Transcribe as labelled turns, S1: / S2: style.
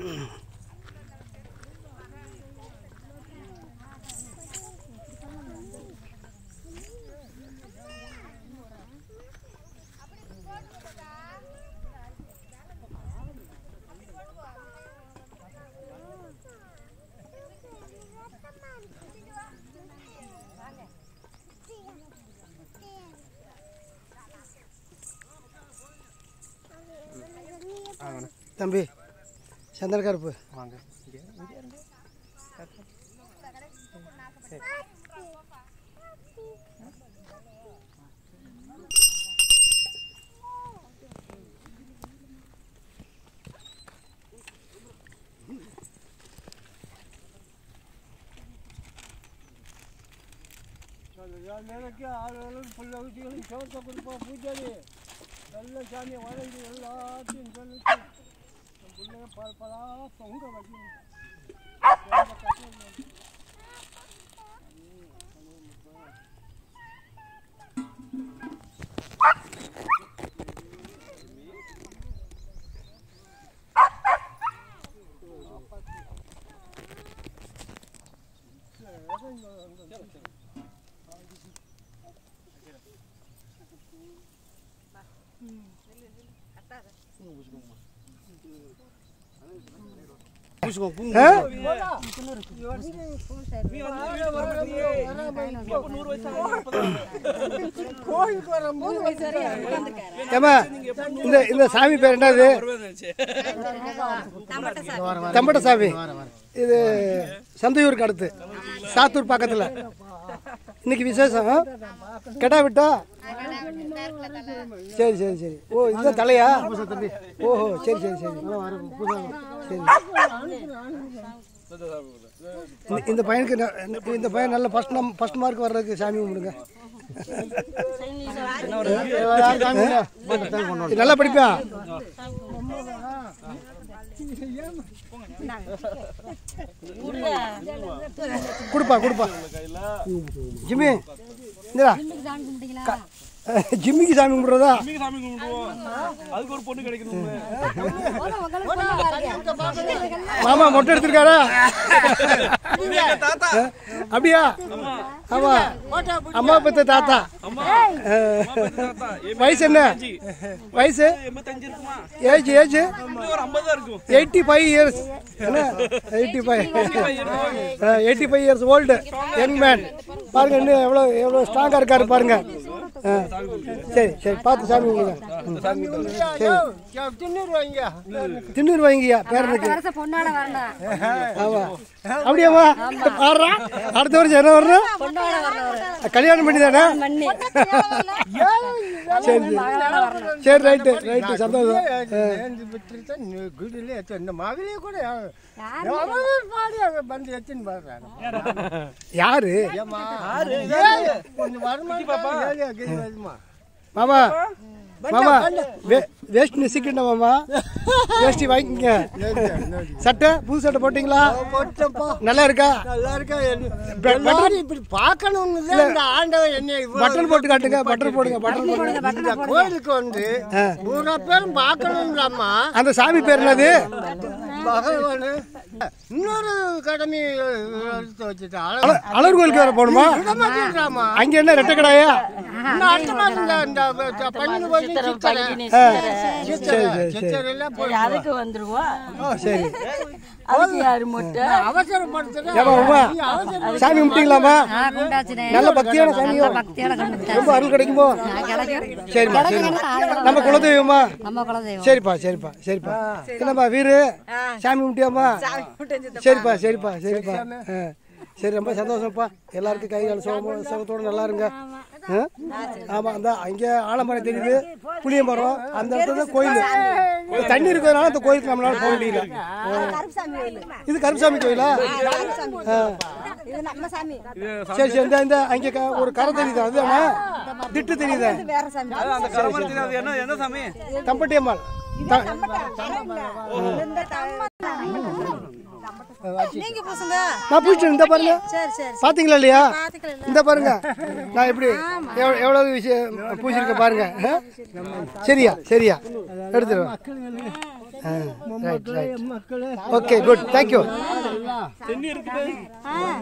S1: தம்பி சந்தன கருப்பு
S2: வாங்க இங்கே இங்கே இருந்து
S3: நேரಕ್ಕೆ ஆளுகளும் புள்ள ஊட்டிகளும் சோத்த கொடுப்பா பூஜாரி நல்ல சாமியை வணங்கி எல்லாத்தையும் சொல்லிட்டு என் பிள்ளைய பல பலா பொங்க வைக்கணும்
S1: ஆ?
S3: கோயிலுக்கு வரும்போது
S1: ஏம்மா இந்த இந்த சாமி பேர் என்னது தம்பட்ட சாமி இது சந்தையூருக்கு அடுத்து சாத்தூர் பக்கத்தில் இன்னைக்கு விசேஷம் கெடா விட்டா சரி சரி சரி ஓ இதுதான் தலையா ஓஹோ சரி சரி சரி சரி இந்த- இந்த பையனுக்கு ந- இந்த பையன் நல்ல ஃபர்ஸ்ட் நம் ஃபர்ஸ்ட் மார்க் வர்றதுக்கு சாமி கும்பிடுங்க நல்லா படிப்பான் கொடுப்பா கொடுப்பா ஜிம்மி இந்தடா க- ஜிம்மிக்கு சாமி கும்பிட்றதா
S2: சாமி கும்பிடுவோம் அதுக்கு ஒரு பொண்ணு கிடைக்கணும்
S1: மாமா மொட்டை எடுத்திருக்காரா அப்படியா ஆமா அம்மா பெத்த தாத்தா அஹ், வயசு என்ன வயசு
S2: எண்பத்தஞ்சு இருக்குமா
S1: ஏஜ் ஏஜ்
S2: இன்னும் ஒரு ஐம்பது தான் இருக்கும்
S1: எயிட்டி ஃபைவ் இயர்ஸ் என்ன eighty five eighty five years old young man பாருங்க இன்னும் எவ்வளோ எவ்வளோ ஸ்ட்ராங்காக இருக்காரு பாருங்க ஆ, சரி சரி பார்த்து சாமி கும்பிடுங்க சரி
S3: திண்ணூறு வாங்க
S1: திண்ணூறு வாங்கியா பேரனுக்கு
S4: வருஷம் பொண்ணோட வரணும்
S1: ஆமா அப்படியாம்மா பாடுறா அடுத்த வருஷம் என்ன வரணும்
S4: பொண்ணோட வரணும்
S1: கல்யாணம் பண்ணி தானே
S4: பண்ணி
S1: சரி சரி சரி ரைட்டு ரைட்டு சந்தோஷம்
S3: குடியில இந்த மகளே கூட எவ்வளவு பாடி அதை வந்து எத்தின்னு பாடுறாங்க
S1: யாரு
S3: கொஞ்சம் வருமானம் ஏழையா கீழே வருமா
S1: மாமா மாமா வே- வேஷ்டி நெசிக்கிட்ட மாமா வேஷ்டி வாங்கிங்க சட்டை புது சட்டை போட்டீங்களா
S3: போட்டப்பா
S1: நல்லா இருக்கா
S3: நல்லா இருக்கா
S1: ப-
S3: எல்லாரும் இப்படி பார்க்கணும்னு தான் இந்த ஆண்டவன் என்னை இவ்வளவு
S1: பட்டன் போட்டு காட்டுங்க பட்டன் போடுங்க பட்டன் போடுங்க
S3: இந்த கோயிலுக்கு வந்து பூரா பேரும் பார்க்கணும்லாமா
S1: அந்த சாமி பேர் என்னது
S3: பகவான் இன்னொரு கடமை எடுத்து வச்சுட்டு
S1: அல- அலர் கோயிலுக்கு வேற போகணுமா
S3: மாட்டேங்கிறாமா
S1: அங்க என்ன ரெட்டை கடாயா
S3: இன்னும் அடுத்த மாதம் இந்த- இந்த பன்னெண்டு போய் சித்திரை
S1: ஆ,
S3: சித்திரை
S1: சரி, சரி.
S3: சித்திரை எல்லாம் போய்
S5: அதுக்கு வந்துருவோம்
S1: சரி
S5: அதுக்கு யாரு மொட்டை
S3: அவசரப்படுத்துறேன்
S1: ஏமா உமா சாமி கும்பிட்டீங்களாமா
S4: ஆ குண்டாச்சுனே
S1: நல்ல பக்தியான சாமியோ
S4: பக்தியோட கும்பிட்டேன்
S1: ரொம்ப அருள் கிடைக்குமோ
S4: கிடைக்கும்
S1: சரிம்மா சரிம்மா நம்ம குலதெய்வமா
S4: நம்ம குலதெய்வம்
S1: சரிப்பா சரிப்பா சரிப்பா என்னப்பா வீரு சாமி கும்பிட்டியாம்மா சரிப்பா சரிப்பா சரிப்பா ஆ. சரி ரொம்ப சந்தோஷம்ப்பா எல்லாருக்கும் கை கால் சுகமோ சுகத்தோட நல்லா இருங்க ஆ? ஆமா அந்த அங்கே ஆலமரம் தெரியுது புளியமரம் அந்த இடத்துல தான் கோயில் தண்ணி இருக்கிறதுனால அந்த கோயிலுக்கு நம்மளால போக முடியல இது கருப்பசாமி கோயிலா ஆ.
S4: இது நம்ம சாமி
S1: சரி சரி இந்த இந்த அங்கே க- ஒரு கரை தெரியுது அதுதானே திட்டு தெரியுது
S4: வேற சாமி
S2: அந்த கரமரத்தில் அது என்ன என்ன சாமி
S1: தம்பட்டி அம்மாள் த-
S4: நீங்க பூசுங்க
S1: நான் பூச்சிட்டேன் இந்த பாருங்க
S4: சரி சரி
S1: பாத்தீங்களா இல்லையா
S4: பாத்துக்கலாம்
S1: இந்த பாருங்க நான் எப்படி எவ்வளவு எவ்வளவு விஷயம் பூசிருக்க பாருங்க ஆ? சரியா சரியா எடுத்துருவோம்
S3: மக்களுங்களே
S1: ஆ ரைட் ரைட்
S3: மக்களே
S1: ஓகே குட் தேங்க்யூ
S2: தென்னி இருக்குது